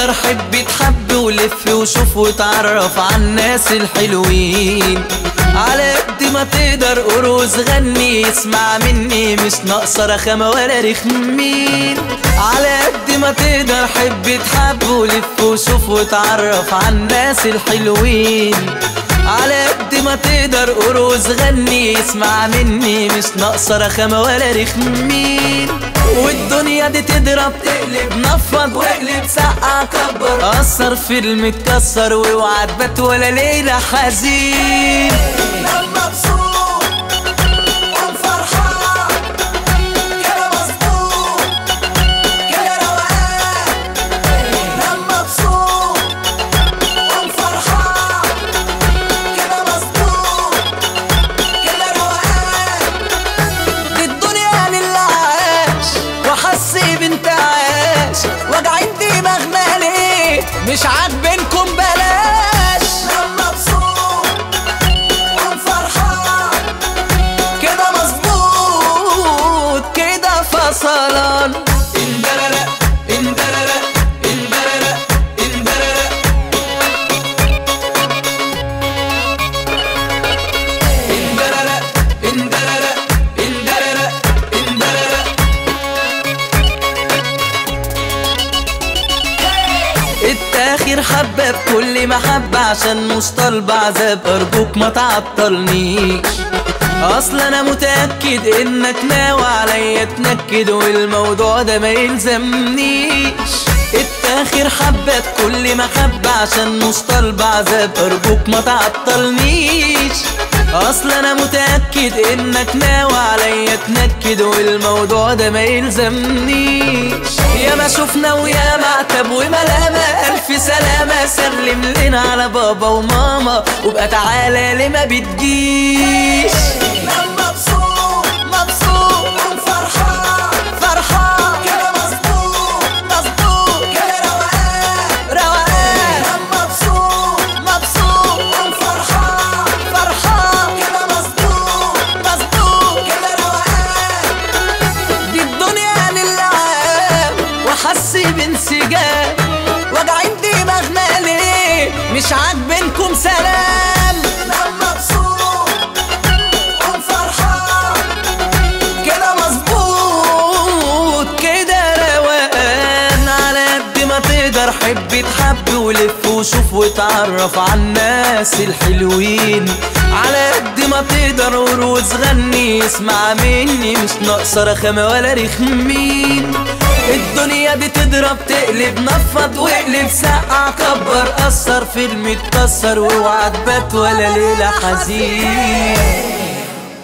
تقدر حب تحب ولف وشوف وتعرف على الناس الحلوين على قد ما تقدر قروز غني اسمع مني مش ناقصة رخامة ولا رخمين على قد ما تقدر حب تحب ولف وشوف وتعرف على الناس الحلوين على قد ما تقدر قروز غني اسمع مني مش ناقصة رخامة ولا رخمين والدنيا دي تضرب تقلب نفض واقلب سقع كبر أثر فيلم اتكسر واوعى تبات ولا ليلة حزين نام مبسوط قوم فرحان كده مظبوط كده روقان نام مبسوط قوم فرحان كده مظبوط كده روقان دي الدنيا للي عاش وحس بانتعاش واجعين دماغنا ليه مش عاجبينكم بلاش نام مبسوط قوم فرحان كده مظبوط كده فصلان اندررق اندررق اندررق اندررق اندررق اندررق اندررق اندررق التاخير حبة بكل محبة عشان مش طالبة عذاب أرجوك ما تعطلنيش أصل أنا متأكد إنك ناوي عليا تنكد والموضوع ده ما يلزمنيش التاخير حبة بكل محبة عشان مش طالبة عذاب أرجوك ما تعطلنيش أصل أنا متأكد إنك ناوي عليا تنكد والموضوع ده ما يلزمنيش يا ما شفنا ويا ما عتب وملامة ألف سلامة سلم لنا على بابا وماما وبقى تعالى ليه ما بتجيش نام مبسوط مبسوط قوم فرحان فرحان كده مظبوط مظبوط كده روقان روقان نام مبسوط مبسوط قوم فرحان فرحان كده مظبوط مظبوط كده روقان دي الدنيا للعام وحس بانسجام واجعين دماغنا ليه مش عاجبينكم سلام نام مبسوط قوم فرحان كده مظبوط كده روقان على قد ما تقدر حب تحب ولف وشوف وتعرف على الناس الحلوين على قد ما تقدر ورقص غني اسمع مني مش ناقصة رخامة ولا رخمين الدنيا دي تضرب تقلب نفض واقلب سقع كبر أثر فيلم اتكسر واوعى تبات ولا ليلة حزين